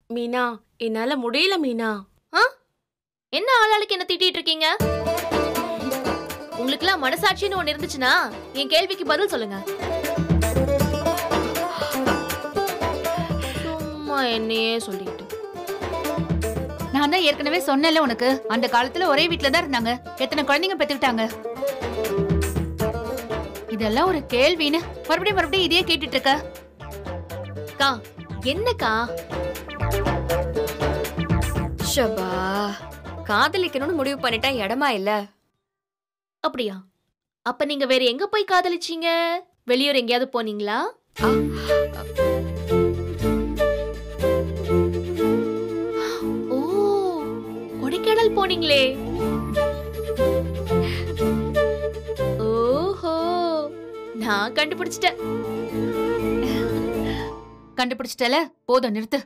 மீனா என்னால முடியல மீனா என்ன ஆளாளுக்கு என்ன திட்டிட்டு இருக்கீங்க உங்களுக்குலாம் மனசாட்சின்னு ஒண்ணு இருந்துச்சுன்னா என் கேள்விக்கு பதில் சொல்லுங்க சும்மா என்னையே சொல்லிட்டு நான் தான் ஏற்கனவே சொன்னேன்ல உனக்கு அந்த காலத்துல ஒரே வீட்ல தான் இருந்தாங்க எத்தனை குழந்தைங்க பெத்துக்கிட்டாங்க இதெல்லாம் ஒரு கேள்வின்னு மறுபடியும் மறுபடியும் இதையே கேட்டுட்டு இருக்க அக்கா என்னக்கா ஷபா காதலிக்கணும்னு முடிவு பண்ணிட்டா இடமா இல்ல அப்படியா அப்ப நீங்க வேற எங்க போய் காதலிச்சீங்க வெளியூர் எங்கேயாவது போனீங்களா ஓ கொடைக்கானல் போனீங்களே ஓஹோ நான் கண்டுபிடிச்சிட்டேன் கண்டுபிடிச்சிட்டல போதும் நிறுத்து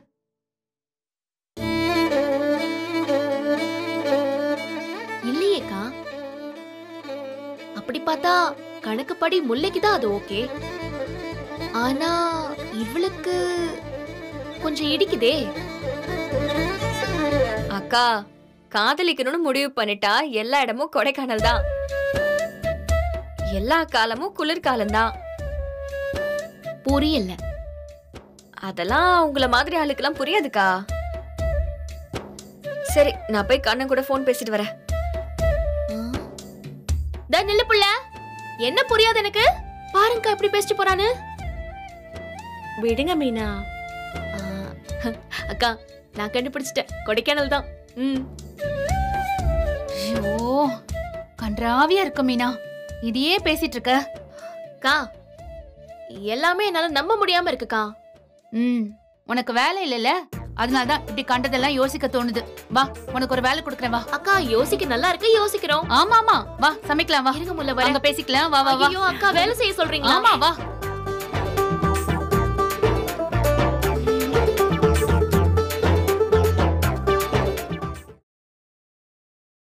இல்லையேக்கா அப்படி பார்த்தா கணக்குப்படி முல்லைக்கு தான் அது ஓகே ஆனா இவளுக்கு கொஞ்சம் இடிக்குதே அக்கா காதலிக்கணும்னு முடிவு பண்ணிட்டா எல்லா இடமும் கொடைக்கானல் தான் எல்லா காலமும் குளிர்காலம் தான் புரியல அதெல்லாம் உங்கள மாதிரி ஆளுக்கெல்லாம் புரியாதுக்கா சரி நான் போய் கண்ணன் கூட ஃபோன் பேசிட்டு வரேன் தா நில்லு புள்ள என்ன புரியாது எனக்கு பாருங்கக்கா எப்படி பேசிட்டு போறான்னு விடுங்க மீனா ஆ, அக்கா நான் கண்டுபிடிச்சிட்டேன் கொடைக்கானல் தான் ம் ஐயோ கன்றாவியா இருக்கு மீனா இதையே பேசிட்டு இருக்க அக்கா எல்லாமே என்னால நம்ப முடியாம இருக்குக்கா ம் உனக்கு வேலை இல்லைல்ல அதனால தான் இப்படி கண்டதெல்லாம் யோசிக்க தோணுது வா உனக்கு ஒரு வேலை கொடுக்குறேன் வா அக்கா யோசிக்க நல்லா இருக்கு யோசிக்கிறோம் ஆமா ஆமா வா சமைக்கலாம் வா இருங்க முல்ல வரேன் அங்க பேசிக்கலாம் வா வா வா ஐயோ அக்கா வேலை செய்ய சொல்றீங்களா ஆமா வா